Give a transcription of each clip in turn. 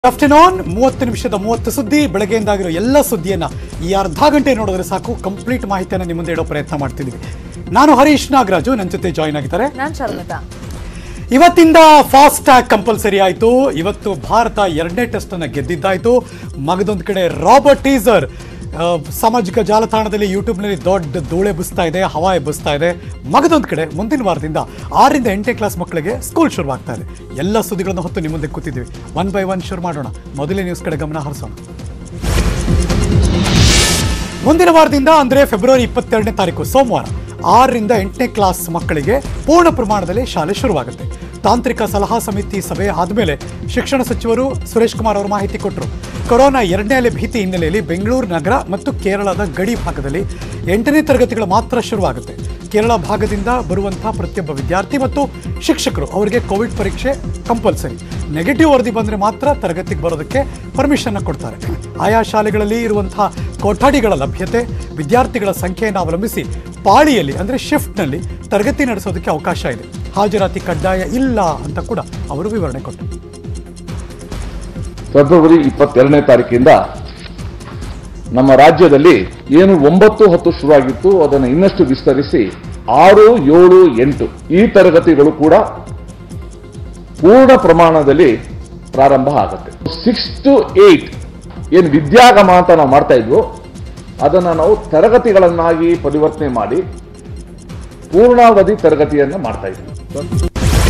afternoon ಮೂವತ್ತು ನಿಮಿಷದ ಮೂವತ್ತು ಸುದ್ದಿ ಬೆಳಗ್ಗೆಯಿಂದಾಗಿರೋ ಎಲ್ಲ ಸುದ್ದಿಯನ್ನ ಈ ಅರ್ಧ ಗಂಟೆ ನೋಡಿದ್ರೆ ಸಾಕು ಕಂಪ್ಲೀಟ್ ಮಾಹಿತಿಯನ್ನು ನಿಮ್ಮ ಮುಂದೆ ಇಡೋ ಪ್ರಯತ್ನ ಮಾಡ್ತಿದ್ದೀವಿ ನಾನು ಹರೀಶ್ ನಾಗರಾಜು ನನ್ನ ಜೊತೆ ಜಾಯ್ನ್ ಆಗಿದ್ದಾರೆ ನಾನ್ ಶರ್ಮಿತಾ ಇವತ್ತಿಂದ ಫಾಸ್ಟ್ ಟ್ಯಾಗ್ ಕಂಪಲ್ಸರಿ ಆಯಿತು ಇವತ್ತು ಭಾರತ ಎರಡನೇ ಟೆಸ್ಟ್ ಅನ್ನ ಗೆದ್ದಿದ್ದಾಯ್ತು ಮಗದೊಂದು ಕಡೆ ರಾಬರ್ಟ್ ಟೀಸರ್ ಆ, ಸಾಮಾಜಿಕ ಜಾಲತಾಣದಲ್ಲಿ ಯೂಟ್ಯೂಬ್ನಲ್ಲಿ ದೊಡ್ಡ ಧೂಳೆ ಎಬ್ಬಿಸ್ತಾ ಇದೆ ಹವಾ ಎಬ್ಬಿಸ್ತಾ ಇದೆ ಮಗದೊಂದು ಕಡೆ ಮುಂದಿನ ವಾರದಿಂದ ಆರರಿಂದ ಎಂಟನೇ ಕ್ಲಾಸ್ ಮಕ್ಕಳಿಗೆ ಸ್ಕೂಲ್ ಶುರುವಾಗ್ತಾ ಇದೆ ಎಲ್ಲ ಸುದ್ದಿಗಳನ್ನು ಹೊತ್ತು ನಿಮ್ಮ ಮುಂದೆ ಕೂತಿದ್ದೀವಿ ಒನ್ ಬೈ ಒನ್ ಶುರು ಮಾಡೋಣ ಮೊದಲೇ ನ್ಯೂಸ್ ಕಡೆ ಗಮನ ಹರಿಸೋಣ ಮುಂದಿನ ವಾರದಿಂದ ಅಂದರೆ ಫೆಬ್ರವರಿ ಇಪ್ಪತ್ತೆರಡನೇ ತಾರೀಕು ಸೋಮವಾರ ಆರರಿಂದ ಎಂಟನೇ ಕ್ಲಾಸ್ ಮಕ್ಕಳಿಗೆ ಪೂರ್ಣ ಪ್ರಮಾಣದಲ್ಲಿ ಶಾಲೆ ಶುರುವಾಗುತ್ತೆ ತಾಂತ್ರಿಕ ಸಲಹಾ ಸಮಿತಿ ಸಭೆ ಆದಮೇಲೆ ಶಿಕ್ಷಣ ಸಚಿವರು ಸುರೇಶ್ ಕುಮಾರ್ ಅವರು ಮಾಹಿತಿ ಕೊಟ್ಟರು ಕೊರೋನಾ ಎರಡನೇ ಅಲೆ ಭೀತಿ ಹಿನ್ನೆಲೆಯಲ್ಲಿ ಬೆಂಗಳೂರು ನಗರ ಮತ್ತು ಕೇರಳದ ಗಡಿ ಭಾಗದಲ್ಲಿ ಎಂಟನೇ ತರಗತಿಗಳು ಮಾತ್ರ ಶುರುವಾಗುತ್ತೆ ಕೇರಳ ಭಾಗದಿಂದ ಬರುವಂತಹ ಪ್ರತಿಯೊಬ್ಬ ವಿದ್ಯಾರ್ಥಿ ಮತ್ತು ಶಿಕ್ಷಕರು ಅವರಿಗೆ ಕೋವಿಡ್ ಪರೀಕ್ಷೆ ಕಂಪಲ್ಸರಿ ನೆಗೆಟಿವ್ ವರದಿ ಬಂದರೆ ಮಾತ್ರ ತರಗತಿಗೆ ಬರೋದಕ್ಕೆ ಪರ್ಮಿಷನ್ ಕೊಡ್ತಾರೆ ಆಯಾ ಶಾಲೆಗಳಲ್ಲಿ ಇರುವಂತಹ ಕೊಠಡಿಗಳ ಲಭ್ಯತೆ ವಿದ್ಯಾರ್ಥಿಗಳ ಸಂಖ್ಯೆಯನ್ನು ಅವಲಂಬಿಸಿ ಪಾಳಿಯಲ್ಲಿ ಅಂದರೆ ಶಿಫ್ಟ್ನಲ್ಲಿ ತರಗತಿ ನಡೆಸೋದಕ್ಕೆ ಅವಕಾಶ ಇದೆ ಹಾಜರಾತಿ ಕಡ್ಡಾಯ ಇಲ್ಲ ಅಂತ ಕೂಡ ಅವರು ವಿವರಣೆ ಕೊಟ್ಟರು ಫೆಬ್ರವರಿ ಇಪ್ಪತ್ತೆರಡನೇ ತಾರೀಕಿಂದ ನಮ್ಮ ರಾಜ್ಯದಲ್ಲಿ ಏನು ಒಂಬತ್ತು ಹತ್ತು ಶುರುವಾಗಿತ್ತು ಅದನ್ನು ಇನ್ನಷ್ಟು ವಿಸ್ತರಿಸಿ ಆರು ಏಳು ಎಂಟು ಈ ತರಗತಿಗಳು ಕೂಡ ಪೂರ್ಣ ಪ್ರಮಾಣದಲ್ಲಿ ಪ್ರಾರಂಭ ಆಗುತ್ತೆ ಸಿಕ್ಸ್ ಟು ಏಟ್ ಏನು ವಿದ್ಯಾಗಮ ಅಂತ ನಾವು ಮಾಡ್ತಾ ಇದ್ವು ಅದನ್ನು ನಾವು ತರಗತಿಗಳನ್ನಾಗಿ ಪರಿವರ್ತನೆ ಮಾಡಿ ಪೂರ್ಣಾವಧಿ ತರಗತಿಯನ್ನು ಮಾಡ್ತಾ ಇದ್ವಿ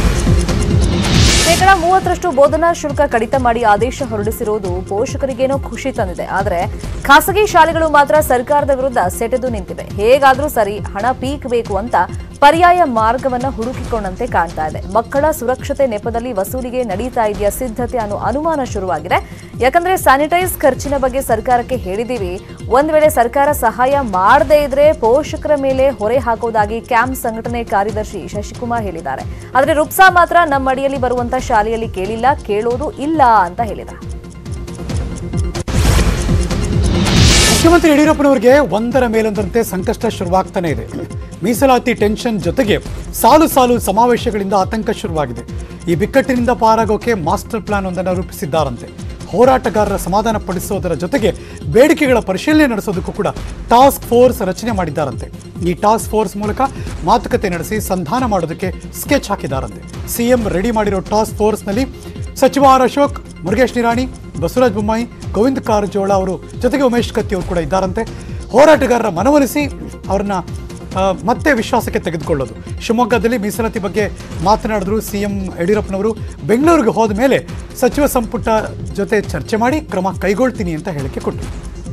ಶೇಕಡ ಮೂವತ್ತರಷ್ಟು ಬೋಧನಾ ಶುಲ್ಕ ಕಡಿತ ಮಾಡಿ ಆದೇಶ ಹೊರಡಿಸಿರುವುದು ಪೋಷಕರಿಗೇನೋ ಖುಷಿ ತಂದಿದೆ ಆದರೆ ಖಾಸಗಿ ಶಾಲೆಗಳು ಮಾತ್ರ ಸರ್ಕಾರದ ವಿರುದ್ಧ ಸೆಟೆದು ನಿಂತಿವೆ ಹೇಗಾದ್ರೂ ಸರಿ ಹಣ ಪೀಕ್ ಬೇಕು ಅಂತ ಪರ್ಯಾಯ ಮಾರ್ಗವನ್ನ ಹುಡುಕಿಕೊಂಡಂತೆ ಕಾಣ್ತಾ ಇದೆ ಮಕ್ಕಳ ಸುರಕ್ಷತೆ ನೆಪದಲ್ಲಿ ವಸೂಲಿಗೆ ನಡೀತಾ ಇದೆಯಾ ಸಿದ್ಧತೆ ಅನ್ನೋ ಅನುಮಾನ ಶುರುವಾಗಿದೆ ಯಾಕಂದ್ರೆ ಸ್ಯಾನಿಟೈಸ್ ಖರ್ಚಿನ ಬಗ್ಗೆ ಸರ್ಕಾರಕ್ಕೆ ಹೇಳಿದೀವಿ ಒಂದ್ ವೇಳೆ ಸರ್ಕಾರ ಸಹಾಯ ಮಾಡದೇ ಇದ್ರೆ ಪೋಷಕರ ಮೇಲೆ ಹೊರೆ ಹಾಕೋದಾಗಿ ಕ್ಯಾಂಪ್ ಸಂಘಟನೆ ಕಾರ್ಯದರ್ಶಿ ಶಶಿಕುಮಾರ್ ಹೇಳಿದ್ದಾರೆ ಆದ್ರೆ ರುಪ್ಸಾ ಮಾತ್ರ ನಮ್ಮ ಅಡಿಯಲ್ಲಿ ಬರುವಂತ ಶಾಲೆಯಲ್ಲಿ ಕೇಳಿಲ್ಲ ಕೇಳೋದು ಇಲ್ಲ ಅಂತ ಹೇಳಿದ್ದಾರೆ ಮುಖ್ಯಮಂತ್ರಿ ಯಡಿಯೂರಪ್ಪನವರಿಗೆ ಒಂದರ ಮೇಲೊಂದರಂತೆ ಸಂಕಷ್ಟ ಶುರುವಾಗ್ತಾನೆ ಇದೆ ಮೀಸಲಾತಿ ಟೆನ್ಷನ್ ಜೊತೆಗೆ ಸಾಲು ಸಾಲು ಸಮಾವೇಶಗಳಿಂದ ಆತಂಕ ಶುರುವಾಗಿದೆ ಈ ಬಿಕ್ಕಟ್ಟಿನಿಂದ ಪಾರಾಗೋಕೆ ಮಾಸ್ಟರ್ ಪ್ಲಾನ್ ಒಂದನ್ನು ರೂಪಿಸಿದ್ದಾರಂತೆ ಹೋರಾಟಗಾರರ ಸಮಾಧಾನ ಪಡಿಸೋದರ ಜೊತೆಗೆ ಬೇಡಿಕೆಗಳ ಪರಿಶೀಲನೆ ನಡೆಸೋದಕ್ಕೂ ಕೂಡ ಟಾಸ್ಕ್ ಫೋರ್ಸ್ ರಚನೆ ಮಾಡಿದ್ದಾರಂತೆ ಈ ಟಾಸ್ಕ್ ಫೋರ್ಸ್ ಮೂಲಕ ಮಾತುಕತೆ ನಡೆಸಿ ಸಂಧಾನ ಮಾಡೋದಕ್ಕೆ ಸ್ಕೆಚ್ ಹಾಕಿದ್ದಾರಂತೆ ಸಿಎಂ ರೆಡಿ ಮಾಡಿರೋ ಟಾಸ್ಕ್ ಫೋರ್ಸ್ನಲ್ಲಿ ಸಚಿವ ಆರ್ ಅಶೋಕ್ ಮುರುಗೇಶ್ ನಿರಾಣಿ ಬಸವರಾಜ ಬೊಮ್ಮಾಯಿ ಗೋವಿಂದ ಕಾರಜೋಳ ಅವರು ಜೊತೆಗೆ ಉಮೇಶ್ ಕತ್ತಿ ಅವರು ಕೂಡ ಇದ್ದಾರಂತೆ ಹೋರಾಟಗಾರರ ಮನವೊಲಿಸಿ ಅವ್ರನ್ನ ಆ, ಮತ್ತೆ ವಿಶ್ವಾಸಕ್ಕೆ ತೆಗೆದುಕೊಳ್ಳೋದು ಶಿವಮೊಗ್ಗದಲ್ಲಿ ಮೀಸಲಾತಿ ಬಗ್ಗೆ ಮಾತನಾಡಿದ್ರು ಸಿಎಂ ಯಡಿಯೂರಪ್ಪನವರು ಬೆಂಗಳೂರಿಗೆ ಹೋದ ಮೇಲೆ ಸಚಿವ ಸಂಪುಟ ಜೊತೆ ಚರ್ಚೆ ಮಾಡಿ ಕ್ರಮ ಕೈಗೊಳ್ತೀನಿ ಅಂತ ಹೇಳಿಕೆ ಕೊಟ್ಟರು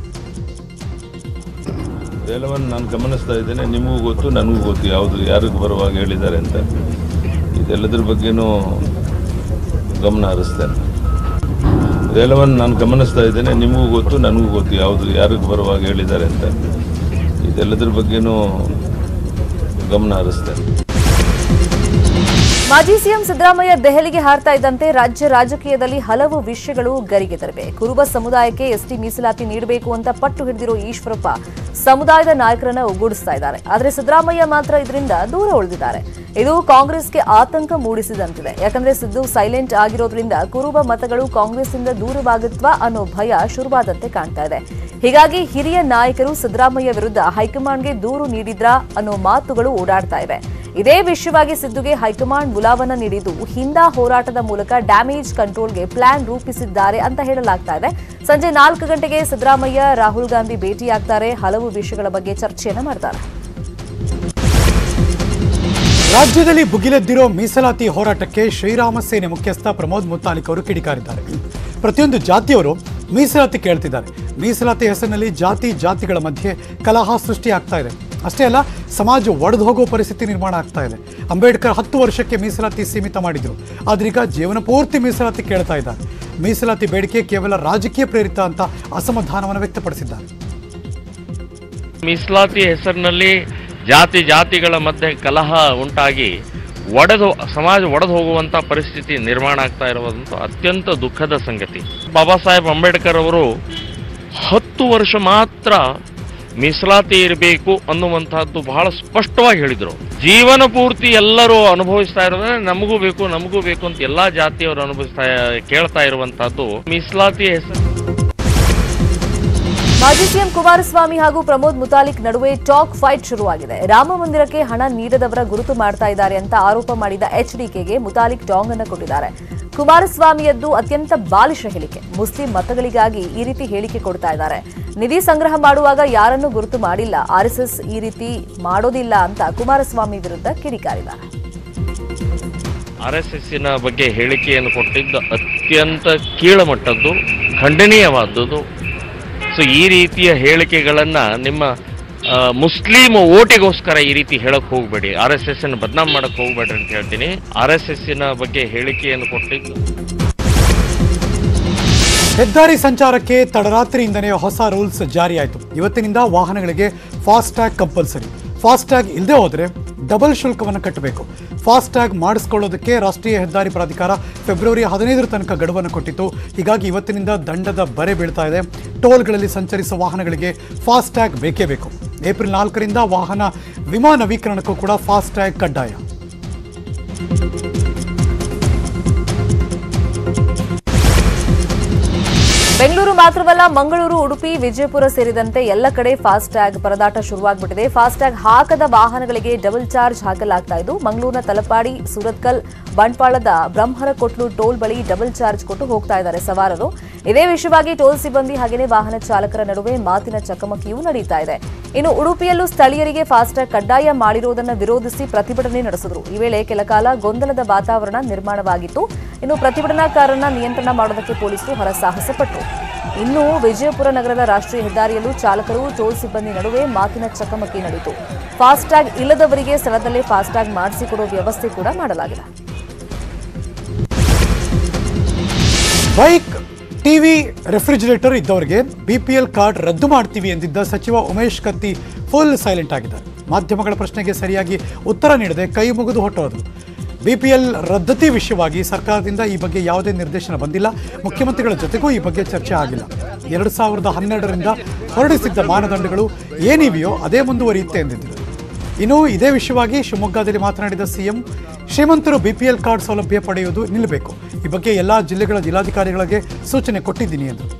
ಎಲ್ಲವನ್ನು ನಾನು ಗಮನಿಸ್ತಾ ಇದ್ದೇನೆ ನಿಮಗೂ ಗೊತ್ತು ನನಗೂ ಗೊತ್ತು ಯಾವುದು ಯಾರಿಗೆ ಬರುವಾಗ ಹೇಳಿದ್ದಾರೆ ಅಂತ ಇದೆಲ್ಲದ್ರ ಬಗ್ಗೆನೂ ಗಮನ ಹರಿಸ್ತೇನೆ ಇದೆಲ್ಲವನ್ನು ನಾನು ಗಮನಿಸ್ತಾ ಇದ್ದೇನೆ ನಿಮಗೂ ಗೊತ್ತು ನನಗೂ ಗೊತ್ತು ಯಾವುದು ಯಾರಿಗೆ ಬರುವಾಗ ಹೇಳಿದ್ದಾರೆ ಅಂತ ಇದೆಲ್ಲದ್ರ ಬಗ್ಗೆನೂ ಗಮನ ಹರಿಸ್ತೇನೆ ಮಾಜಿ ಸಿಎಂ ಸಿದ್ದರಾಮಯ್ಯ ದೆಹಲಿಗೆ ಹಾರ್ತಾ ಇದ್ದಂತೆ ರಾಜ್ಯ ರಾಜಕೀಯದಲ್ಲಿ ಹಲವು ವಿಷಯಗಳು ಗರಿಗೆದರಿವೆ ಕುರುಬ ಸಮುದಾಯಕ್ಕೆ ಎಸ್ಟಿ ಮೀಸಲಾತಿ ನೀಡಬೇಕು ಅಂತ ಪಟ್ಟು ಹಿಡಿದಿರೋ ಈಶ್ವರಪ್ಪ ಸಮುದಾಯದ ನಾಯಕರನ್ನ ಒಗ್ಗೂಡಿಸ್ತಾ ಇದ್ದಾರೆ ಆದರೆ ಸಿದ್ದರಾಮಯ್ಯ ಮಾತ್ರ ಇದರಿಂದ ದೂರ ಉಳಿದಿದ್ದಾರೆ ಇದು ಕಾಂಗ್ರೆಸ್ಗೆ ಆತಂಕ ಮೂಡಿಸಿದಂತಿದೆ ಯಾಕಂದ್ರೆ ಸಿದ್ದು ಸೈಲೆಂಟ್ ಆಗಿರೋದ್ರಿಂದ ಕುರುಬ ಮತಗಳು ಕಾಂಗ್ರೆಸ್ನಿಂದ ದೂರವಾಗುತ್ವಾ ಅನ್ನೋ ಭಯ ಶುರುವಾದಂತೆ ಕಾಣ್ತಾ ಇದೆ ಹೀಗಾಗಿ ಹಿರಿಯ ನಾಯಕರು ಸಿದ್ದರಾಮಯ್ಯ ವಿರುದ್ಧ ಹೈಕಮಾಂಡ್ಗೆ ದೂರು ನೀಡಿದ್ರಾ ಅನ್ನೋ ಮಾತುಗಳು ಓಡಾಡ್ತಾ ಇವೆ ಇದೇ ವಿಷಯವಾಗಿ ಸಿದ್ದುಗೆ ಹೈಕಮಾಂಡ್ ಮುಲಾವನ್ನ ನೀಡಿದ್ದು ಹಿಂದಾ ಹೋರಾಟದ ಮೂಲಕ ಡ್ಯಾಮೇಜ್ ಕಂಟ್ರೋಲ್ಗೆ ಪ್ಲಾನ್ ರೂಪಿಸಿದ್ದಾರೆ ಅಂತ ಹೇಳಲಾಗ್ತಾ ಇದೆ ಸಂಜೆ ನಾಲ್ಕು ಗಂಟೆಗೆ ಸಿದ್ದರಾಮಯ್ಯ ರಾಹುಲ್ ಗಾಂಧಿ ಭೇಟಿಯಾಗ್ತಾರೆ ಹಲವು ವಿಷಯಗಳ ಬಗ್ಗೆ ಚರ್ಚೆಯನ್ನ ಮಾಡ್ತಾರೆ ರಾಜ್ಯದಲ್ಲಿ ಭುಗಿಲೆದ್ದಿರೋ ಮೀಸಲಾತಿ ಹೋರಾಟಕ್ಕೆ ಶ್ರೀರಾಮ ಸೇನೆ ಮುಖ್ಯಸ್ಥ ಪ್ರಮೋದ್ ಮುತಾಲಿಕ್ ಅವರು ಕಿಡಿಕಾರಿದ್ದಾರೆ ಪ್ರತಿಯೊಂದು ಜಾತಿಯವರು ಮೀಸಲಾತಿ ಕೇಳ್ತಿದ್ದಾರೆ ಮೀಸಲಾತಿ ಹೆಸರಿನಲ್ಲಿ ಜಾತಿ ಜಾತಿಗಳ ಮಧ್ಯೆ ಕಲಹ ಸೃಷ್ಟಿಯಾಗ್ತಾ ಇದೆ ಅಷ್ಟೇ ಅಲ್ಲ ಸಮಾಜ ಒಡೆದು ಹೋಗೋ ಪರಿಸ್ಥಿತಿ ನಿರ್ಮಾಣ ಆಗ್ತಾ ಇದೆ ಅಂಬೇಡ್ಕರ್ ಹತ್ತು ವರ್ಷಕ್ಕೆ ಮೀಸಲಾತಿ ಸೀಮಿತ ಮಾಡಿದ್ರು ಆದ್ರೀಗ ಜೀವನ ಪೂರ್ತಿ ಮೀಸಲಾತಿ ಕೇಳ್ತಾ ಇದ್ದಾರೆ ಮೀಸಲಾತಿ ಬೇಡಿಕೆ ಕೇವಲ ರಾಜಕೀಯ ಪ್ರೇರಿತ ಅಂತ ಅಸಮಾಧಾನವನ್ನು ವ್ಯಕ್ತಪಡಿಸಿದ್ದಾರೆ ಮೀಸಲಾತಿ ಹೆಸರಿನಲ್ಲಿ ಜಾತಿ ಜಾತಿಗಳ ಮಧ್ಯೆ ಕಲಹ ಉಂಟಾಗಿ ಒಡೆದು ಸಮಾಜ ಒಡೆದು ಹೋಗುವಂಥ ಪರಿಸ್ಥಿತಿ ನಿರ್ಮಾಣ ಆಗ್ತಾ ಇರುವುದಂತೂ ಅತ್ಯಂತ ದುಃಖದ ಸಂಗತಿ ಬಾಬಾ ಸಾಹೇಬ್ ಅಂಬೇಡ್ಕರ್ ಅವರು ಹತ್ತು ವರ್ಷ ಮಾತ್ರ ಮೀಸಲಾತಿ ಇರಬೇಕು ಅನ್ನುವಂಥದ್ದು ಬಹಳ ಸ್ಪಷ್ಟವಾಗಿ ಹೇಳಿದರು ಜೀವನ ಪೂರ್ತಿ ಎಲ್ಲರೂ ಅನುಭವಿಸ್ತಾ ಇರೋದ್ರೆ ನಮಗೂ ಬೇಕು ನಮಗೂ ಬೇಕು ಅಂತ ಎಲ್ಲಾ ಜಾತಿಯವರು ಅನುಭವಿಸ್ತಾ ಕೇಳ್ತಾ ಇರುವಂತಹದ್ದು ಮೀಸಲಾತಿ ಹೆಸರು ಮಾಜಿ ಸಿಎಂ ಕುಮಾರಸ್ವಾಮಿ ಹಾಗೂ ಪ್ರಮೋದ್ ಮುತಾಲಿಕ್ ನಡುವೆ ಟಾಕ್ ಫೈಟ್ ಶುರುವಾಗಿದೆ ರಾಮ ಮಂದಿರಕ್ಕೆ ಹಣ ನೀಡದವರ ಗುರುತು ಮಾಡ್ತಾ ಇದ್ದಾರೆ ಅಂತ ಆರೋಪ ಮಾಡಿದ ಎಚ್ಡಿಕೆಗೆ ಮುತಾಲಿಕ್ ಟಾಂಗ್ ಅನ್ನು ಕೊಟ್ಟಿದ್ದಾರೆ ಕುಮಾರಸ್ವಾಮಿಯದ್ದು ಅತ್ಯಂತ ಬಾಲಿಶ ಹೇಳಿಕೆ ಮುಸ್ಲಿಂ ಮತಗಳಿಗಾಗಿ ಈ ರೀತಿ ಹೇಳಿಕೆ ಕೊಡ್ತಾ ಇದ್ದಾರೆ ನಿಧಿ ಸಂಗ್ರಹ ಮಾಡುವಾಗ ಯಾರನ್ನೂ ಗುರುತು ಮಾಡಿಲ್ಲ ಆರ್ಎಸ್ಎಸ್ ಈ ರೀತಿ ಮಾಡೋದಿಲ್ಲ ಅಂತ ಕುಮಾರಸ್ವಾಮಿ ವಿರುದ್ಧ ಕಿಡಿಕಾರಿದ್ದಾರೆ ಆರ್ ಎಸ್ ಎಸ್ಸಿನ ಬಗ್ಗೆ ಹೇಳಿಕೆಯನ್ನು ಕೊಟ್ಟಿದ್ದು ಅತ್ಯಂತ ಕೀಳಮಟ್ಟದ್ದು ಖಂಡನೀಯವಾದದ್ದು ಸೊ ಈ ರೀತಿಯ ಹೇಳಿಕೆಗಳನ್ನ ನಿಮ್ಮ ಆ, ಮುಸ್ಲಿಂ ಓಟಿಗೋಸ್ಕರ ಈ ರೀತಿ ಹೇಳಕ್ ಹೋಗ್ಬೇಡಿ ಆರ್ ಎಸ್ ಎಸ್ ಅನ್ನು ಬದನಾಮ್ ಮಾಡಕ್ ಹೋಗ್ಬೇಡ್ರಿ ಅಂತ ಹೇಳ್ತೀನಿ ಆರ್ ಎಸ್ ಎಸ್ಸಿನ ಬಗ್ಗೆ ಹೇಳಿಕೆಯನ್ನು ಕೊಟ್ಟಿದ್ದು ಹೆದ್ದಾರಿ ಸಂಚಾರಕ್ಕೆ ತಡರಾತ್ರಿಯಿಂದಲೇ ಹೊಸ ರೂಲ್ಸ್ ಜಾರಿಯಾಯಿತು ಇವತ್ತಿನಿಂದ ವಾಹನಗಳಿಗೆ ಫಾಸ್ಟ್ಯಾಗ್ ಕಂಪಲ್ಸರಿ ಫಾಸ್ಟ್ಯಾಗ್ ಇಲ್ಲದೆ ಹೋದರೆ ಡಬಲ್ ಶುಲ್ಕವನ್ನು ಕಟ್ಟಬೇಕು ಫಾಸ್ಟ್ಯಾಗ್ ಮಾಡಿಸ್ಕೊಳ್ಳೋದಕ್ಕೆ ರಾಷ್ಟ್ರೀಯ ಹೆದ್ದಾರಿ ಪ್ರಾಧಿಕಾರ ಫೆಬ್ರವರಿ ಹದಿನೈದರ ತನಕ ಗಡುವನ್ನು ಕೊಟ್ಟಿತ್ತು ಹೀಗಾಗಿ ಇವತ್ತಿನಿಂದ ದಂಡದ ಬರೆ ಬೀಳ್ತಾ ಇದೆ ಟೋಲ್ಗಳಲ್ಲಿ ಸಂಚರಿಸುವ ವಾಹನಗಳಿಗೆ ಫಾಸ್ಟ್ಯಾಗ್ ಬೇಕೇ ಬೇಕು ಏಪ್ರಿಲ್ ನಾಲ್ಕರಿಂದ ವಾಹನ ವಿಮಾ ನವೀಕರಣಕ್ಕೂ ಕೂಡ ಫಾಸ್ಟ್ಯಾಗ್ ಕಡ್ಡಾಯ ಬೆಂಗಳೂರು ಮಾತ್ರವಲ್ಲ ಮಂಗಳೂರು ಉಡುಪಿ ವಿಜಯಪುರ ಸೇರಿದಂತೆ ಎಲ್ಲ ಕಡೆ ಫಾಸ್ಟ್ಯಾಗ್ ಪರದಾಟ ಶುರುವಾಗ್ಬಿಟ್ಟಿದೆ ಫಾಸ್ಟ್ಯಾಗ್ ಹಾಕದ ವಾಹನಗಳಿಗೆ ಡಬಲ್ ಚಾರ್ಜ್ ಹಾಕಲಾಗ್ತಾ ಇದ್ದು ಮಂಗಳೂರಿನ ತಲಪಾಡಿ ಸೂರತ್ಕಲ್ ಬಂಟ್ವಾಳದ ಬ್ರಹ್ಮರ ಕೊಟ್ಲು ಟೋಲ್ ಬಳಿ ಡಬಲ್ ಚಾರ್ಜ್ ಕೊಟ್ಟು ಹೋಗ್ತಾ ಇದ್ದಾರೆ ಸವಾರರು ಇದೇ ವಿಷಯವಾಗಿ ಟೋಲ್ ಸಿಬ್ಬಂದಿ ಹಾಗೆಯೇ ವಾಹನ ಚಾಲಕರ ನಡುವೆ ಮಾತಿನ ಚಕಮಕಿಯೂ ನಡೀತಾ ಇದೆ ಇನ್ನು ಉಡುಪಿಯಲ್ಲೂ ಸ್ಥಳೀಯರಿಗೆ ಫಾಸ್ಟ್ಯಾಗ್ ಕಡ್ಡಾಯ ಮಾಡಿರುವುದನ್ನು ವಿರೋಧಿಸಿ ಪ್ರತಿಭಟನೆ ನಡೆಸಿದ್ರು ಈ ವೇಳೆ ಕೆಲಕಾಲ ಗೊಂದಲದ ವಾತಾವರಣ ನಿರ್ಮಾಣವಾಗಿತ್ತು ಇನ್ನು ಪ್ರತಿಭಟನಾಕಾರರನ್ನ ನಿಯಂತ್ರಣ ಮಾಡೋದಕ್ಕೆ ಪೊಲೀಸರು ಹರಸಾಹಸ ಪಟ್ಟರು ಇನ್ನು ವಿಜಯಪುರ ನಗರದ ರಾಷ್ಟ್ರೀಯ ಹೆದ್ದಾರಿಯಲ್ಲೂ ಚಾಲಕರು ಟೋಲ್ ಸಿಬ್ಬಂದಿ ನಡುವೆ ಮಾತಿನ ಚಕಮಕಿ ನಡೆಯಿತು ಫಾಸ್ಟ್ಯಾಗ್ ಇಲ್ಲದವರಿಗೆ ಸ್ಥಳದಲ್ಲೇ ಫಾಸ್ಟ್ಯಾಗ್ ಮಾಡಿಸಿಕೊಡುವ ವ್ಯವಸ್ಥೆ ಕೂಡ ಮಾಡಲಾಗಿದೆ ಬೈಕ್ ಟಿವಿ ರೆಫ್ರಿಜರೇಟರ್ ಇದ್ದವರಿಗೆ ಬಿಪಿಎಲ್ ಕಾರ್ಡ್ ರದ್ದು ಮಾಡ್ತೀವಿ ಎಂದಿದ್ದ ಸಚಿವ ಉಮೇಶ್ ಕತ್ತಿ ಫುಲ್ ಸೈಲೆಂಟ್ ಆಗಿದ್ದಾರೆ ಮಾಧ್ಯಮಗಳ ಪ್ರಶ್ನೆಗೆ ಸರಿಯಾಗಿ ಉತ್ತರ ನೀಡದೆ ಕೈ ಮುಗಿದು ಹೊಟ್ಟೋದ್ರು ಬಿಪಿಎಲ್ ರದ್ದತಿ ವಿಷಯವಾಗಿ ಸರ್ಕಾರದಿಂದ ಈ ಬಗ್ಗೆ ಯಾವುದೇ ನಿರ್ದೇಶನ ಬಂದಿಲ್ಲ ಮುಖ್ಯಮಂತ್ರಿಗಳ ಜೊತೆಗೂ ಈ ಬಗ್ಗೆ ಚರ್ಚೆ ಆಗಿಲ್ಲ ಎರಡು ಸಾವಿರದ ಹನ್ನೆರಡರಿಂದ ಹೊರಡಿಸಿದ್ದ ಮಾನದಂಡಗಳು ಏನಿವೆಯೋ ಅದೇ ಮುಂದುವರಿಯುತ್ತೆ ಎಂದಿದ್ದರು ಇನ್ನು ಇದೇ ವಿಷಯವಾಗಿ ಶಿವಮೊಗ್ಗದಲ್ಲಿ ಮಾತನಾಡಿದ ಸಿಎಂ ಶ್ರೀಮಂತರು ಬಿಪಿಎಲ್ ಕಾರ್ಡ್ ಸೌಲಭ್ಯ ಪಡೆಯುವುದು ನಿಲ್ಲಬೇಕು ಈ ಬಗ್ಗೆ ಎಲ್ಲ ಜಿಲ್ಲೆಗಳ ಜಿಲ್ಲಾಧಿಕಾರಿಗಳಿಗೆ ಸೂಚನೆ ಕೊಟ್ಟಿದ್ದೀನಿ ಎಂದರು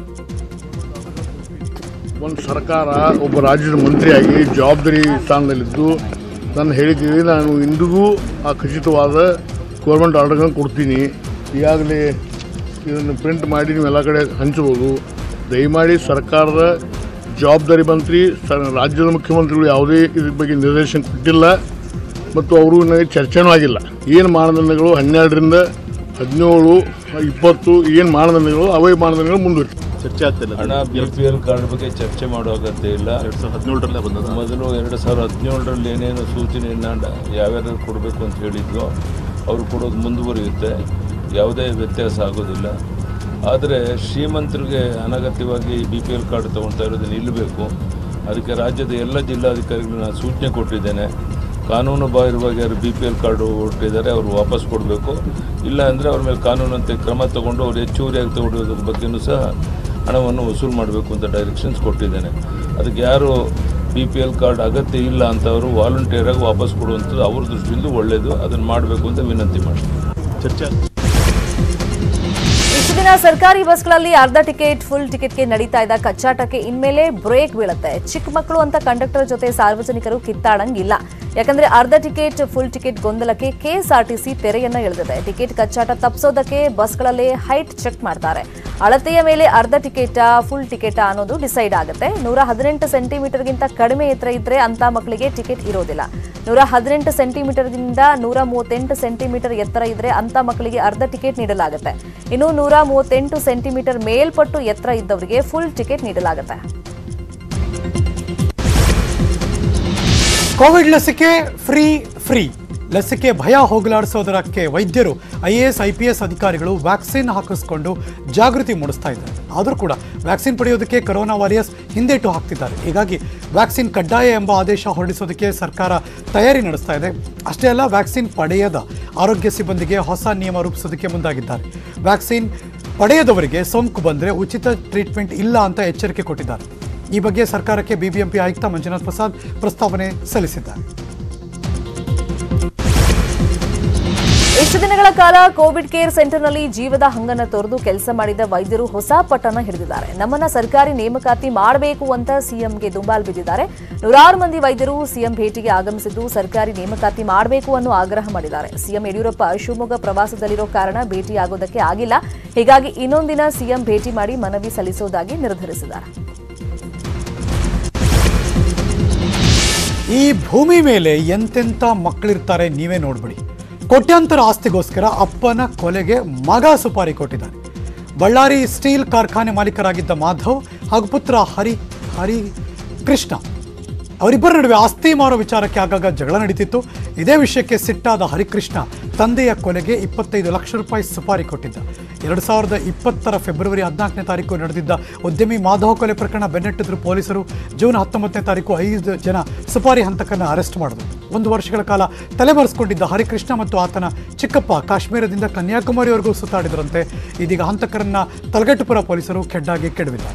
ಒಂದು ಸರ್ಕಾರ ಒಬ್ಬ ರಾಜ್ಯದ ಮಂತ್ರಿಯಾಗಿ ಜವಾಬ್ದಾರಿ ಸ್ಥಾನದಲ್ಲಿದ್ದು ನಾನು ಹೇಳಿದ್ದೀವಿ ನಾನು ಇಂದಿಗೂ ಆ ಖಚಿತವಾದ ಗೌರ್ಮೆಂಟ್ ಆರ್ಡರ್ಗಳನ್ನು ಕೊಡ್ತೀನಿ ಈಗಾಗಲೇ ಇದನ್ನು ಪ್ರಿಂಟ್ ಮಾಡಿ ನೀವು ಎಲ್ಲ ಕಡೆ ಹಂಚ್ಬೋದು ದಯಮಾಡಿ ಸರ್ಕಾರದ ಜವಾಬ್ದಾರಿ ಮಂತ್ರಿ ಸ ರಾಜ್ಯದ ಮುಖ್ಯಮಂತ್ರಿಗಳು ಯಾವುದೇ ಇದ್ರ ಬಗ್ಗೆ ನಿರ್ದೇಶನ ಕೊಟ್ಟಿಲ್ಲ ಮತ್ತು ಅವರು ನನಗೆ ಚರ್ಚೆನೂ ಆಗಿಲ್ಲ ಏನು ಮಾನದಂಡಗಳು ಹನ್ನೆರಡರಿಂದ ಹದಿನೇಳು ಇಪ್ಪತ್ತು ಏನು ಮಾನದಂಡಗಳು ಅವೇ ಮಾನದಂಡಗಳು ಮುಂದುವರಿ ಚರ್ಚೆ ಆಗ್ತಿಲ್ಲ ಹಣ ಬಿ ಪಿ ಎಲ್ ಕಾರ್ಡ್ ಬಗ್ಗೆ ಚರ್ಚೆ ಮಾಡೋ ಅಗತ್ಯ ಇಲ್ಲ ಎರಡ್ ಸಾವಿರದ ಹದಿನೇಳರಲ್ಲೇ ಬಂದದ ಮೊದಲು ಎರಡು ಸಾವಿರದ ಹದಿನೇಳರಲ್ಲಿ ಏನೇನು ಸೂಚನೆಯನ್ನು ಯಾವ್ಯಾರು ಕೊಡಬೇಕು ಅಂತ ಹೇಳಿದ್ವೋ ಅವರು ಕೊಡೋದು ಮುಂದುವರಿಯುತ್ತೆ ಯಾವುದೇ ವ್ಯತ್ಯಾಸ ಆಗೋದಿಲ್ಲ ಆದರೆ ಶ್ರೀಮಂತರಿಗೆ ಅನಗತ್ಯವಾಗಿ ಬಿ ಪಿ ಎಲ್ ಕಾರ್ಡ್ ತೊಗೊಳ್ತಾ ಇರೋದು ನಿಲ್ಲಬೇಕು ಅದಕ್ಕೆ ರಾಜ್ಯದ ಎಲ್ಲ ಜಿಲ್ಲಾಧಿಕಾರಿಗಳು ನಾನು ಸೂಚನೆ ಕೊಟ್ಟಿದ್ದೇನೆ ಕಾನೂನು ಬಾಹಿರವಾಗಿ ಯಾರು ಬಿ ಪಿ ಎಲ್ ಕಾರ್ಡು ಹೊರಟಿದ್ದಾರೆ ಅವರು ವಾಪಸ್ ಕೊಡಬೇಕು ಇಲ್ಲ ಅಂದರೆ ಅವ್ರ ಮೇಲೆ ಕಾನೂನಂತೆ ಕ್ರಮ ತಗೊಂಡು ಅವ್ರು ಹೆಚ್ಚುವರಿಯಾಗಿ ತಗೊಳ್ಳೋದ್ರ ಬಗ್ಗೆಯೂ ಸಹ ಹಣವನ್ನು ವಸೂಲು ಮಾಡಬೇಕು ಅಂತ ಡೈರೆಕ್ಷನ್ಸ್ ಕೊಟ್ಟಿದ್ದೇನೆ ಅದಕ್ಕೆ ಯಾರು ಬಿ ಪಿ ಎಲ್ ಕಾರ್ಡ್ ಅಗತ್ಯ ಇಲ್ಲ ಅಂತವರು ವಾಲಂಟಿಯರಾಗಿ ವಾಪಸ್ ಕೊಡುವಂಥದ್ದು ಅವ್ರ ದೃಷ್ಟಿಯಿಂದ ಒಳ್ಳೆಯದು ಅದನ್ನು ಮಾಡಬೇಕು ಅಂತ ವಿನಂತಿ ಮಾಡ್ತೀನಿ ಚರ್ಚೆ ಇಷ್ಟು ದಿನ ಸರ್ಕಾರಿ ಬಸ್ಗಳಲ್ಲಿ ಅರ್ಧ ಟಿಕೆಟ್ ಫುಲ್ ಟಿಕೆಟ್ಗೆ ನಡೀತಾ ಇದ್ದ ಕಚ್ಚಾಟಕ್ಕೆ ಇನ್ಮೇಲೆ ಬ್ರೇಕ್ ಬೀಳುತ್ತೆ ಚಿಕ್ಕ ಮಕ್ಕಳು ಅಂತ ಕಂಡಕ್ಟರ್ ಜೊತೆ ಸಾರ್ವಜನಿಕರು ಕಿತ್ತಾಡಂಗಿಲ್ಲ ಯಾಕಂದ್ರೆ ಅರ್ಧ ಟಿಕೆಟ್ ಫುಲ್ ಟಿಕೆಟ್ ಗೊಂದಲಕ್ಕೆ ಕೆಎಸ್ಆರ್ಟಿಸಿ ತೆರೆಯನ್ನ ಎಳೆದಿದೆ ಟಿಕೆಟ್ ಕಚ್ಚಾಟ ತಪ್ಪಿಸೋದಕ್ಕೆ ಬಸ್ಗಳಲ್ಲೇ ಹೈಟ್ ಚೆಕ್ ಮಾಡ್ತಾರೆ ಅಳತೆಯ ಮೇಲೆ ಅರ್ಧ ಟಿಕೆಟ್ ಫುಲ್ ಟಿಕೆಟ್ ಅನ್ನೋದು ಡಿಸೈಡ್ ಆಗುತ್ತೆ ನೂರ ಹದಿನೆಂಟು ಸೆಂಟಿಮೀಟರ್ಗಿಂತ ಕಡಿಮೆ ಎತ್ತರ ಇದ್ರೆ ಅಂತ ಮಕ್ಕಳಿಗೆ ಟಿಕೆಟ್ ಇರೋದಿಲ್ಲ ನೂರ ಹದಿನೆಂಟು ಸೆಂಟಿಮೀಟರ್ಗಿಂತ ನೂರ ಮೂವತ್ತೆಂಟು ಸೆಂಟಿಮೀಟರ್ ಎತ್ತರ ಇದ್ರೆ ಅಂತ ಮಕ್ಕಳಿಗೆ ಅರ್ಧ ಟಿಕೆಟ್ ನೀಡಲಾಗುತ್ತೆ ಇನ್ನು ನೂರ ಮೂವತ್ತೆಂಟು ಸೆಂಟಿಮೀಟರ್ ಮೇಲ್ಪಟ್ಟು ಎತ್ತರ ಇದ್ದವರಿಗೆ ಫುಲ್ ಟಿಕೆಟ್ ನೀಡಲಾಗುತ್ತೆ ಕೋವಿಡ್ ಲಸಿಕೆ ಫ್ರೀ ಫ್ರೀ ಲಸಿಕೆ ಭಯ ಹೋಗಲಾಡಿಸೋದಕ್ಕೆ ವೈದ್ಯರು I A S I P S ಅಧಿಕಾರಿಗಳು ವ್ಯಾಕ್ಸಿನ್ ಹಾಕಿಸ್ಕೊಂಡು ಜಾಗೃತಿ ಮೂಡಿಸ್ತಾ ಇದ್ದಾರೆ ಆದರೂ ಕೂಡ ವ್ಯಾಕ್ಸಿನ್ ಪಡೆಯೋದಕ್ಕೆ ಕೊರೋನಾ ವಾರಿಯರ್ಸ್ ಹಿಂದೇಟು ಹಾಕ್ತಿದ್ದಾರೆ ಹೀಗಾಗಿ ವ್ಯಾಕ್ಸಿನ್ ಕಡ್ಡಾಯ ಎಂಬ ಆದೇಶ ಹೊರಡಿಸೋದಕ್ಕೆ ಸರ್ಕಾರ ತಯಾರಿ ನಡೆಸ್ತಾ ಇದೆ ಅಷ್ಟೇ ಅಲ್ಲ ವ್ಯಾಕ್ಸಿನ್ ಪಡೆಯದ ಆರೋಗ್ಯ ಸಿಬ್ಬಂದಿಗೆ ಹೊಸ ನಿಯಮ ರೂಪಿಸೋದಕ್ಕೆ ಮುಂದಾಗಿದ್ದಾರೆ ವ್ಯಾಕ್ಸಿನ್ ಪಡೆಯದವರಿಗೆ ಸೋಂಕು ಬಂದರೆ ಉಚಿತ ಟ್ರೀಟ್ಮೆಂಟ್ ಇಲ್ಲ ಅಂತ ಎಚ್ಚರಿಕೆ ಕೊಟ್ಟಿದ್ದಾರೆ ಈ ಬಗ್ಗೆ ಸರ್ಕಾರಕ್ಕೆ ಬಿಬಿಎಂಪಿ ಆಯುಕ್ತ ಮಂಜುನಾಥ್ ಪ್ರಸಾದ್ ಪ್ರಸ್ತಾವನೆ ಸಲ್ಲಿಸಿದ್ದಾರೆ ಇಷ್ಟು ದಿನಗಳ ಕಾಲ ಕೋವಿಡ್ ಕೇರ್ ಸೆಂಟರ್ನಲ್ಲಿ ಜೀವದ ಹಂಗನ್ನ ತೊರೆದು ಕೆಲಸ ಮಾಡಿದ ವೈದ್ಯರು ಹೊಸ ಪಟ್ಟಣ ಹಿಡಿದಿದ್ದಾರೆ ನಮ್ಮನ್ನ ಸರ್ಕಾರಿ ನೇಮಕಾತಿ ಮಾಡಬೇಕು ಅಂತ ಸಿಎಂಗೆ ದುಂಬಾಲು ಬಿದ್ದಿದ್ದಾರೆ ನೂರಾರು ಮಂದಿ ವೈದ್ಯರು ಸಿಎಂ ಭೇಟಿಗೆ ಆಗಮಿಸಿದ್ದು ಸರ್ಕಾರಿ ನೇಮಕಾತಿ ಮಾಡಬೇಕು ಅನ್ನೋ ಆಗ್ರಹ ಮಾಡಿದ್ದಾರೆ ಸಿಎಂ ಯಡಿಯೂರಪ್ಪ ಶಿವಮೊಗ್ಗ ಪ್ರವಾಸದಲ್ಲಿರೋ ಕಾರಣ ಭೇಟಿಯಾಗೋದಕ್ಕೆ ಆಗಿಲ್ಲ ಹೀಗಾಗಿ ಇನ್ನೊಂದಿನ ಸಿಎಂ ಭೇಟಿ ಮಾಡಿ ಮನವಿ ಸಲ್ಲಿಸುವುದಾಗಿ ನಿರ್ಧರಿಸಿದ್ದಾರೆ ಈ ಭೂಮಿ ಮೇಲೆ ಎಂತೆಂಥ ಮಕ್ಕಳಿರ್ತಾರೆ ನೀವೇ ನೋಡ್ಬಿಡಿ ಕೋಟ್ಯಾಂತರ ಆಸ್ತಿಗೋಸ್ಕರ ಅಪ್ಪನ ಕೊಲೆಗೆ ಮಗ ಸುಪಾರಿ ಕೊಟ್ಟಿದ್ದಾನೆ ಬಳ್ಳಾರಿ ಸ್ಟೀಲ್ ಕಾರ್ಖಾನೆ ಮಾಲೀಕರಾಗಿದ್ದ ಮಾಧವ್ ಹಾಗೂ ಪುತ್ರ ಹರಿ ಹರಿ ಕೃಷ್ಣ ಅವರಿಬ್ಬರ ನಡುವೆ ಆಸ್ತಿ ಮಾರೋ ವಿಚಾರಕ್ಕೆ ಆಗಾಗ ಜಗಳ ನಡೀತಿತ್ತು ಇದೇ ವಿಷಯಕ್ಕೆ ಸಿಟ್ಟಾದ ಹರಿಕೃಷ್ಣ ತಂದೆಯ ಕೊಲೆಗೆ ಇಪ್ಪತ್ತೈದು ಲಕ್ಷ ರೂಪಾಯಿ ಸುಪಾರಿ ಕೊಟ್ಟಿದ್ದ ಎರಡು ಸಾವಿರದ ಇಪ್ಪತ್ತರ ಫೆಬ್ರವರಿ ಹದಿನಾಲ್ಕನೇ ತಾರೀಕು ನಡೆದಿದ್ದ ಉದ್ಯಮಿ ಮಾಧವ್ ಕೊಲೆ ಪ್ರಕರಣ ಬೆನ್ನಟ್ಟಿದ್ರು ಪೊಲೀಸರು ಜೂನ್ ಹತ್ತೊಂಬತ್ತನೇ ತಾರೀಕು ಐದು ಜನ ಸುಪಾರಿ ಹಂತಕರನ್ನ ಅರೆಸ್ಟ್ ಮಾಡಿದ್ರು ಒಂದು ವರ್ಷಗಳ ಕಾಲ ತಲೆಮರೆಸಿಕೊಂಡಿದ್ದ ಹರಿಕೃಷ್ಣ ಮತ್ತು ಆತನ ಚಿಕ್ಕಪ್ಪ ಕಾಶ್ಮೀರದಿಂದ ಕನ್ಯಾಕುಮಾರಿವರೆಗೂ ಸುತ್ತಾಡಿದ್ರಂತೆ ಇದೀಗ ಹಂತಕರನ್ನ ತಲಗಟ್ಟುಪುರ ಪೊಲೀಸರು ಕೆಡ್ಡಾಗಿ ಕೆಡವಿದ್ದಾರೆ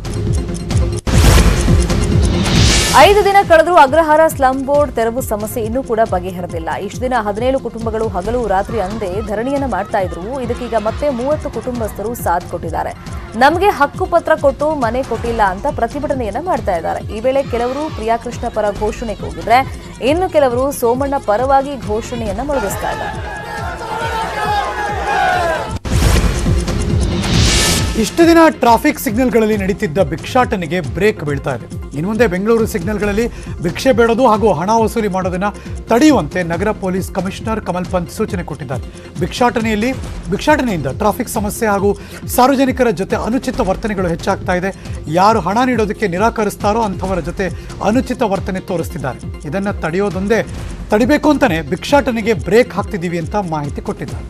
ಐದು ದಿನ ಕಳೆದರೂ ಅಗ್ರಹಾರ ಸ್ಲಂ ಬೋರ್ಡ್ ತೆರವು ಸಮಸ್ಯೆ ಇನ್ನೂ ಕೂಡ ಬಗೆಹರಿದಿಲ್ಲ ಇಷ್ಟು ದಿನ ಹದಿನೇಳು ಕುಟುಂಬಗಳು ಹಗಲು ರಾತ್ರಿ ಅಂದೇ ಧರಣಿಯನ್ನ ಮಾಡ್ತಾ ಇದ್ರು ಇದಕ್ಕೀಗ ಮತ್ತೆ ಮೂವತ್ತು ಕುಟುಂಬಸ್ಥರು ಸಾಥ್ ಕೊಟ್ಟಿದ್ದಾರೆ ನಮಗೆ ಹಕ್ಕು ಪತ್ರ ಕೊಟ್ಟು ಮನೆ ಕೊಟ್ಟಿಲ್ಲ ಅಂತ ಪ್ರತಿಭಟನೆಯನ್ನ ಮಾಡ್ತಾ ಇದ್ದಾರೆ ಈ ವೇಳೆ ಕೆಲವರು ಪ್ರಿಯಾಕೃಷ್ಣ ಪರ ಘೋಷಣೆ ಕೂಗಿದ್ರೆ ಇನ್ನು ಕೆಲವರು ಸೋಮಣ್ಣ ಪರವಾಗಿ ಘೋಷಣೆಯನ್ನ ಮೊಳಗಿಸ್ತಾ ಇದ್ದಾರೆ ಇಷ್ಟು ದಿನ ಟ್ರಾಫಿಕ್ ಸಿಗ್ನಲ್ಗಳಲ್ಲಿ ನಡೀತಿದ್ದ ಭಿಕ್ಷಾಟನೆಗೆ ಬ್ರೇಕ್ ಬೀಳ್ತಾ ಇದೆ ಇನ್ನು ಮುಂದೆ ಬೆಂಗಳೂರು ಸಿಗ್ನಲ್ಗಳಲ್ಲಿ ಭಿಕ್ಷೆ ಬೇಡೋದು ಹಾಗೂ ಹಣ ವಸೂಲಿ ಮಾಡೋದನ್ನ ತಡೆಯುವಂತೆ ನಗರ ಪೊಲೀಸ್ ಕಮಿಷನರ್ ಕಮಲ್ ಪಂತ್ ಸೂಚನೆ ಕೊಟ್ಟಿದ್ದಾರೆ ಭಿಕ್ಷಾಟನೆಯಲ್ಲಿ ಭಿಕ್ಷಾಟನೆಯಿಂದ ಟ್ರಾಫಿಕ್ ಸಮಸ್ಯೆ ಹಾಗೂ ಸಾರ್ವಜನಿಕರ ಜೊತೆ ಅನುಚಿತ ವರ್ತನೆಗಳು ಹೆಚ್ಚಾಗ್ತಾ ಇದೆ ಯಾರು ಹಣ ನೀಡೋದಕ್ಕೆ ನಿರಾಕರಿಸ್ತಾರೋ ಅಂಥವರ ಜೊತೆ ಅನುಚಿತ ವರ್ತನೆ ತೋರಿಸ್ತಿದ್ದಾರೆ ಇದನ್ನು ತಡೆಯೋದೊಂದೇ ತಡಿಬೇಕು ಅಂತಾನೆ ಭಿಕ್ಷಾಟನೆಗೆ ಬ್ರೇಕ್ ಹಾಕ್ತಿದ್ದೀವಿ ಅಂತ ಮಾಹಿತಿ ಕೊಟ್ಟಿದ್ದಾರೆ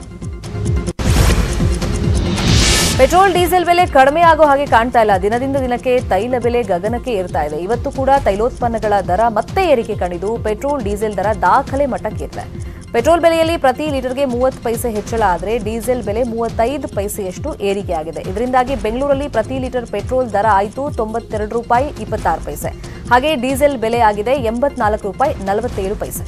ಪೆಟ್ರೋಲ್ ಡೀಸೆಲ್ ಬೆಲೆ ಕಡಿಮೆ ಆಗೋ ಹಾಗೆ ಕಾಣ್ತಾ ಇಲ್ಲ ದಿನದಿಂದ ದಿನಕ್ಕೆ ತೈಲ ಬೆಲೆ ಗಗನಕ್ಕೆ ಏರ್ತಾ ಇದೆ ಇವತ್ತು ಕೂಡ ತೈಲೋತ್ಪನ್ನಗಳ ದರ ಮತ್ತೆ ಏರಿಕೆ ಕಂಡಿದ್ದು ಪೆಟ್ರೋಲ್ ಡೀಸೆಲ್ ದರ ದಾಖಲೆ ಮಟ್ಟಕ್ಕೇರಿದೆ ಪೆಟ್ರೋಲ್ ಬೆಲೆಯಲ್ಲಿ ಪ್ರತಿ ಲೀಟರ್ಗೆ ಮೂವತ್ತು ಪೈಸೆ ಹೆಚ್ಚಳ ಆದರೆ ಡೀಸೆಲ್ ಬೆಲೆ ಮೂವತ್ತೈದು ಪೈಸೆಯಷ್ಟು ಏರಿಕೆಯಾಗಿದೆ ಇದರಿಂದಾಗಿ ಬೆಂಗಳೂರಲ್ಲಿ ಪ್ರತಿ ಲೀಟರ್ ಪೆಟ್ರೋಲ್ ದರ ಆಯಿತು ತೊಂಬತ್ತೆರಡು ರೂಪಾಯಿ ಇಪ್ಪತ್ತಾರು ಪೈಸೆ ಹಾಗೆ ಡೀಸೆಲ್ ಬೆಲೆ ಆಗಿದೆ ಎಂಬತ್ನಾಲ್ಕು ರೂಪಾಯಿ ನಲವತ್ತೇಳು ಪೈಸೆ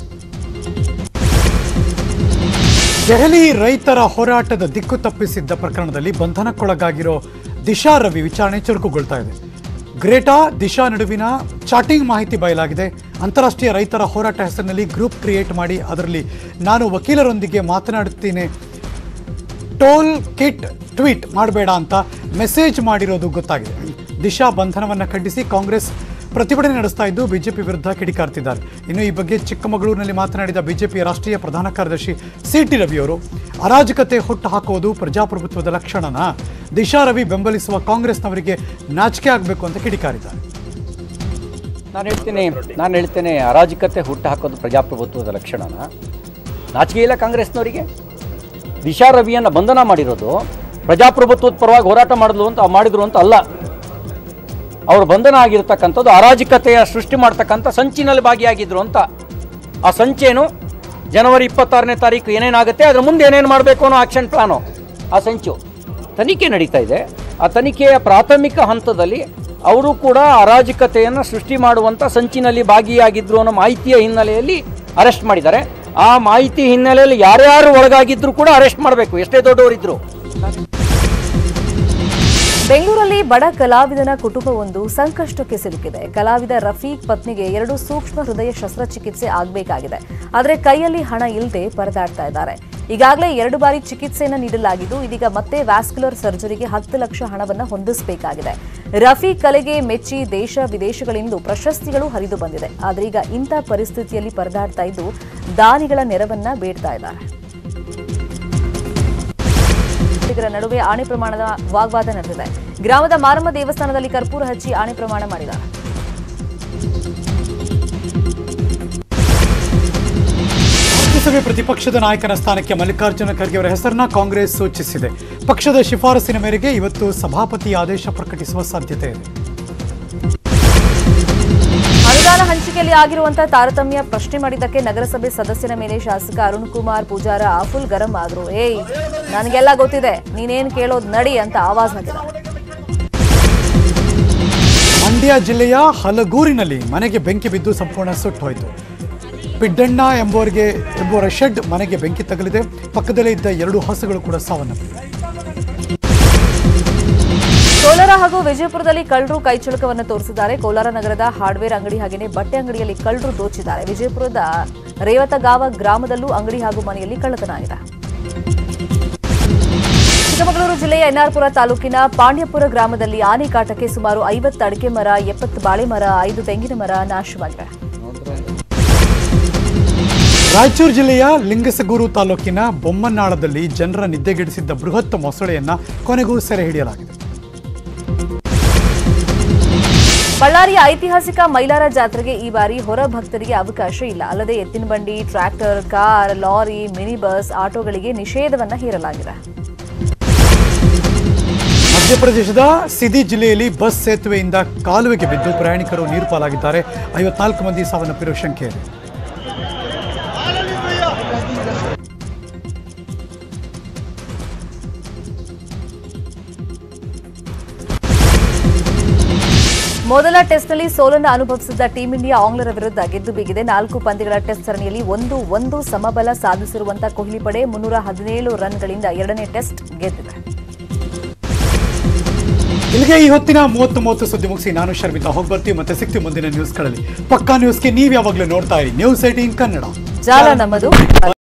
ದೆಹಲಿ ರೈತರ ಹೋರಾಟದ ದಿಕ್ಕು ತಪ್ಪಿಸಿದ್ದ ಪ್ರಕರಣದಲ್ಲಿ ಬಂಧನಕ್ಕೊಳಗಾಗಿರೋ ದಿಶಾ ರವಿ ವಿಚಾರಣೆ ಚುರುಕುಗೊಳ್ತಾ ಇದೆ ಗ್ರೇಟಾ ದಿಶಾ ನಡುವಿನ ಚಾಟಿಂಗ್ ಮಾಹಿತಿ ಬಯಲಾಗಿದೆ ಅಂತಾರಾಷ್ಟ್ರೀಯ ರೈತರ ಹೋರಾಟ ಹೆಸರಿನಲ್ಲಿ ಗ್ರೂಪ್ ಕ್ರಿಯೇಟ್ ಮಾಡಿ ಅದರಲ್ಲಿ ನಾನು ವಕೀಲರೊಂದಿಗೆ ಮಾತನಾಡುತ್ತೇನೆ ಟೋಲ್ ಕಿಟ್ ಟ್ವೀಟ್ ಮಾಡಬೇಡ ಅಂತ ಮೆಸೇಜ್ ಮಾಡಿರೋದು ಗೊತ್ತಾಗಿದೆ ದಿಶಾ ಬಂಧನವನ್ನು ಖಂಡಿಸಿ ಕಾಂಗ್ರೆಸ್ ಪ್ರತಿಭಟನೆ ನಡೆಸ್ತಾ ಇದ್ದು ಬಿಜೆಪಿ ವಿರುದ್ಧ ಕಿಡಿಕಾರ್ತಿದ್ದಾರೆ ಇನ್ನು ಈ ಬಗ್ಗೆ ಚಿಕ್ಕಮಗಳೂರಿನಲ್ಲಿ ಮಾತನಾಡಿದ ಬಿಜೆಪಿಯ ರಾಷ್ಟ್ರೀಯ ಪ್ರಧಾನ ಕಾರ್ಯದರ್ಶಿ ಸಿ ಟಿ ರವಿಯವರು ಅರಾಜಕತೆ ಹುಟ್ಟು ಹಾಕುವುದು ಪ್ರಜಾಪ್ರಭುತ್ವದ ಲಕ್ಷಣನ ದಿಶಾ ರವಿ ಬೆಂಬಲಿಸುವ ಕಾಂಗ್ರೆಸ್ನವರಿಗೆ ನಾಚಿಕೆ ಆಗಬೇಕು ಅಂತ ಕಿಡಿಕಾರಿದ್ದಾರೆ ನಾನು ಹೇಳ್ತೀನಿ ನಾನು ಹೇಳ್ತೇನೆ ಅರಾಜಕತೆ ಹುಟ್ಟು ಹಾಕೋದು ಪ್ರಜಾಪ್ರಭುತ್ವದ ಲಕ್ಷಣನ ನಾಚಿಕೆ ಇಲ್ಲ ಕಾಂಗ್ರೆಸ್ನವರಿಗೆ ದಿಶಾ ರವಿಯನ್ನು ಬಂಧನ ಮಾಡಿರೋದು ಪ್ರಜಾಪ್ರಭುತ್ವದ ಪರವಾಗಿ ಹೋರಾಟ ಮಾಡಿದ್ಲು ಅಂತ ಮಾಡಿದ್ರು ಅಂತ ಅಲ್ಲ ಅವರು ಬಂಧನ ಆಗಿರ್ತಕ್ಕಂಥದ್ದು ಅರಾಜಕತೆಯ ಸೃಷ್ಟಿ ಮಾಡ್ತಕ್ಕಂಥ ಸಂಚಿನಲ್ಲಿ ಭಾಗಿಯಾಗಿದ್ರು ಅಂತ ಆ ಸಂಚೇನು ಜನವರಿ ಇಪ್ಪತ್ತಾರನೇ ತಾರೀಕು ಏನೇನಾಗುತ್ತೆ ಅದ್ರ ಮುಂದೆ ಏನೇನು ಮಾಡಬೇಕು ಅನ್ನೋ ಆಕ್ಷನ್ ಪ್ಲಾನು ಆ ಸಂಚು ತನಿಖೆ ನಡೀತಾ ಇದೆ ಆ ತನಿಖೆಯ ಪ್ರಾಥಮಿಕ ಹಂತದಲ್ಲಿ ಅವರು ಕೂಡ ಅರಾಜಕತೆಯನ್ನು ಸೃಷ್ಟಿ ಮಾಡುವಂಥ ಸಂಚಿನಲ್ಲಿ ಭಾಗಿಯಾಗಿದ್ರು ಅನ್ನೋ ಮಾಹಿತಿಯ ಹಿನ್ನೆಲೆಯಲ್ಲಿ ಅರೆಸ್ಟ್ ಮಾಡಿದ್ದಾರೆ ಆ ಮಾಹಿತಿ ಹಿನ್ನೆಲೆಯಲ್ಲಿ ಯಾರ್ಯಾರು ಒಳಗಾಗಿದ್ರು ಕೂಡ ಅರೆಸ್ಟ್ ಮಾಡಬೇಕು ಎಷ್ಟೇ ದೊಡ್ಡವರಿದ್ರು ಬೆಂಗಳೂರಲ್ಲಿ ಬಡ ಕಲಾವಿದನ ಕುಟುಂಬವೊಂದು ಸಂಕಷ್ಟಕ್ಕೆ ಸಿಲುಕಿದೆ ಕಲಾವಿದ ರಫೀಕ್ ಪತ್ನಿಗೆ ಎರಡು ಸೂಕ್ಷ್ಮ ಹೃದಯ ಶಸ್ತ್ರಚಿಕಿತ್ಸೆ ಆಗಬೇಕಾಗಿದೆ ಆದರೆ ಕೈಯಲ್ಲಿ ಹಣ ಇಲ್ಲದೆ ಪರದಾಡ್ತಾ ಇದ್ದಾರೆ ಈಗಾಗಲೇ ಎರಡು ಬಾರಿ ಚಿಕಿತ್ಸೆಯನ್ನು ನೀಡಲಾಗಿದ್ದು ಇದೀಗ ಮತ್ತೆ ವ್ಯಾಸ್ಕ್ಯುಲರ್ ಸರ್ಜರಿಗೆ ಹತ್ತು ಲಕ್ಷ ಹಣವನ್ನು ಹೊಂದಿಸಬೇಕಾಗಿದೆ ರಫೀಕ್ ಕಲೆಗೆ ಮೆಚ್ಚಿ ದೇಶ ವಿದೇಶಗಳಿಂದ ಪ್ರಶಸ್ತಿಗಳು ಹರಿದು ಬಂದಿದೆ ಆದರೆ ಈಗ ಇಂಥ ಪರಿಸ್ಥಿತಿಯಲ್ಲಿ ಪರದಾಡ್ತಾ ಇದ್ದು ದಾನಿಗಳ ನೆರವನ್ನ ಬೇಡ್ತಾ ಇದ್ದಾರೆ ಇದರ ನಡುವೆ ಆಣೆ ಪ್ರಮಾಣದ ವಾಗ್ವಾದ ನಡೆದಿದೆ ಗ್ರಾಮದ ಮಾರಮ್ಮ ದೇವಸ್ಥಾನದಲ್ಲಿ ಕರ್ಪೂರ ಹಚ್ಚಿ ಆಣೆ ಪ್ರಮಾಣ ಮಾಡಿದ್ದಾರೆ ರಾಜ್ಯಸಭೆ ಪ್ರತಿಪಕ್ಷದ ನಾಯಕನ ಸ್ಥಾನಕ್ಕೆ ಮಲ್ಲಿಕಾರ್ಜುನ ಖರ್ಗೆ ಅವರ ಹೆಸರನ್ನ ಕಾಂಗ್ರೆಸ್ ಸೂಚಿಸಿದೆ ಪಕ್ಷದ ಶಿಫಾರಸಿನ ಮೇರೆಗೆ ಇವತ್ತು ಸಭಾಪತಿ ಆದೇಶ ಪ್ರಕಟಿಸುವ ಸಾಧ್ಯತೆ ಇದೆ ಅನುದಾನ ಹಂಚಿಕೆಯಲ್ಲಿ ಆಗಿರುವಂತಹ ತಾರತಮ್ಯ ಪ್ರಶ್ನೆ ಮಾಡಿದ್ದಕ್ಕೆ ನಗರಸಭೆ ಸದಸ್ಯನ ಮೇಲೆ ಶಾಸಕ ಅರುಣ್ ಕುಮಾರ್ ಪೂಜಾರ ಫುಲ್ ಗರಂ ಆದ್ರು ಏಯ್ ನನಗೆಲ್ಲ ಗೊತ್ತಿದೆ ನೀನೇನ್ ಕೇಳೋದ್ ನಡಿ ಅಂತ ಆವಾಜ್ ಹಾಕಿದ್ದಾರೆ ಮಂಡ್ಯ ಜಿಲ್ಲೆಯ ಹಲಗೂರಿನಲ್ಲಿ ಮನೆಗೆ ಬೆಂಕಿ ಬಿದ್ದು ಸಂಪೂರ್ಣ ಸುಟ್ಟು ಹೋಯಿತು ಪಿಡ್ಡಣ್ಣ ಎಂಬುವರಿಗೆ ಎಂಬುವರ ಶೆಡ್ ಮನೆಗೆ ಬೆಂಕಿ ತಗಲಿದೆ ಪಕ್ಕದಲ್ಲೇ ಇದ್ದ ಎರಡು ಹಸುಗಳು ಕೂಡ ಸಾವನ್ನಪ್ಪಿವೆ ಕೋಲಾರ ಹಾಗೂ ವಿಜಯಪುರದಲ್ಲಿ ಕಳ್ಳರು ಕೈಚಳಕವನ್ನು ತೋರಿಸಿದ್ದಾರೆ ಕೋಲಾರ ನಗರದ ಹಾರ್ಡ್ವೇರ್ ಅಂಗಡಿ ಹಾಗೆಯೇ ಬಟ್ಟೆ ಅಂಗಡಿಯಲ್ಲಿ ಕಳ್ಳರು ದೋಚಿದ್ದಾರೆ ವಿಜಯಪುರದ ರೇವತಗಾವ ಗ್ರಾಮದಲ್ಲೂ ಅಂಗಡಿ ಹಾಗೂ ಮನೆಯಲ್ಲಿ ಕಳ್ಳತನ ಆಗಿದೆ ಚಿಕ್ಕಮಗಳೂರು ಜಿಲ್ಲೆಯ ಎನ್ಆರ್ಪುರ ತಾಲೂಕಿನ ಪಾಂಡ್ಯಪುರ ಗ್ರಾಮದಲ್ಲಿ ಆನೆ ಕಾಟಕ್ಕೆ ಸುಮಾರು ಐವತ್ತು ಅಡಿಕೆ ಮರ ಎಪ್ಪತ್ತು ಬಾಳೆ ಮರ ಐದು ತೆಂಗಿನ ಮರ ನಾಶವಾಗಿವೆ ರಾಯಚೂರು ಜಿಲ್ಲೆಯ ಲಿಂಗಸಗೂರು ತಾಲೂಕಿನ ಬೊಮ್ಮನಾಳದಲ್ಲಿ ಜನರ ನಿದ್ದೆಗೆಡಿಸಿದ್ದ ಬೃಹತ್ ಮೊಸಳೆಯನ್ನ ಕೊನೆಗೂ ಸೆರೆ ಹಿಡಿಯಲಾಗಿದೆ ಬಳ್ಳಾರಿಯ ಐತಿಹಾಸಿಕ ಮೈಲಾರ ಜಾತ್ರೆಗೆ ಈ ಬಾರಿ ಹೊರ ಭಕ್ತರಿಗೆ ಅವಕಾಶ ಇಲ್ಲ ಅಲ್ಲದೆ ಎತ್ತಿನ ಬಂಡಿ tractor car lorry mini bus ಆಟೋಗಳಿಗೆ ನಿಷೇಧವನ್ನ ಹೇರಲಾಗಿದೆ ಮಧ್ಯಪ್ರದೇಶದ ಸಿದಿ ಜಿಲ್ಲೆಯಲ್ಲಿ ಬಸ್ ಸೇತುವೆಯಿಂದ ಕಾಲುವೆಗೆ ಬಿದ್ದು ಪ್ರಯಾಣಿಕರು ನೀರು ಪಾಲಾಗಿದ್ದಾರೆ ಐವತ್ನಾಲ್ಕು ಮಂದಿ ಸಾವನ್ನಪ್ಪಿರುವ ಶಂಕೆ ಇದೆ ಮೊದಲ ಟೆಸ್ಟ್ನಲ್ಲಿ ಸೋಲನ್ನು ಅನುಭವಿಸಿದ ಟೀಂ ಇಂಡಿಯಾ ಆಂಗ್ಲರ ವಿರುದ್ಧ ಗೆದ್ದು ಬೀಗಿದೆ ನಾಲ್ಕು ಪಂದ್ಯಗಳ ಟೆಸ್ಟ್ ಸರಣಿಯಲ್ಲಿ ಒಂದು ಒಂದು ಸಮಬಲ ಸಾಧಿಸಿರುವಂತಹ ಕೊಹ್ಲಿ ಪಡೆ ಮುನ್ನೂರ ಹದಿನೇಳು ರನ್ಗಳಿಂದ ಎರಡನೇ ಟೆಸ್ಟ್ ಗೆದ್ದಿದೆ ಇಲ್ಲಿಗೆ ಈ ಹೊತ್ತಿನ ಮೂವತ್ತು ಮೂವತ್ತು ಸುದ್ದಿ ಮುಗಿಸಿ ನಾನು ಶರ್ಮಿತಾ ಹೋಗಿ ಬರ್ತೀವಿ ಮತ್ತೆ ಸಿಗ್ತೀವಿ ಮುಂದಿನ ನ್ಯೂಸ್ಗಳಲ್ಲಿ ಪಕ್ಕಾ ನ್ಯೂಸ್ಗೆ ನೀವು ಯಾವಾಗಲೂ ನೋಡ್ತಾ ಇರಿ ನ್ಯೂಸ್ ಏಟೀನ್ ಕನ್ನಡ ಜಾಲ ನಮ್ಮದು